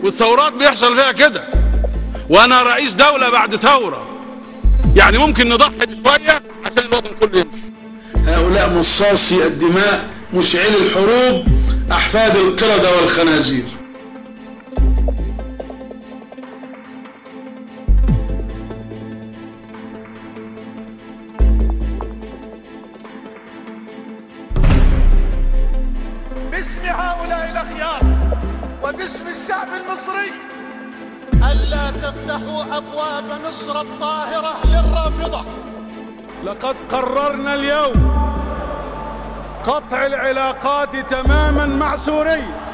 والثورات بيحصل فيها كده وانا رئيس دولة بعد ثورة يعني ممكن نضحي شوية عشان الوطن كله يمشي هؤلاء مصاصي الدماء مشعلي الحروب أحفاد القردة والخنازير باسم هؤلاء الأخيار وباسم الشعب المصري ألا تفتحوا أبواب مصر الطاهرة للرافضة لقد قررنا اليوم قطع العلاقات تماما مع سوريا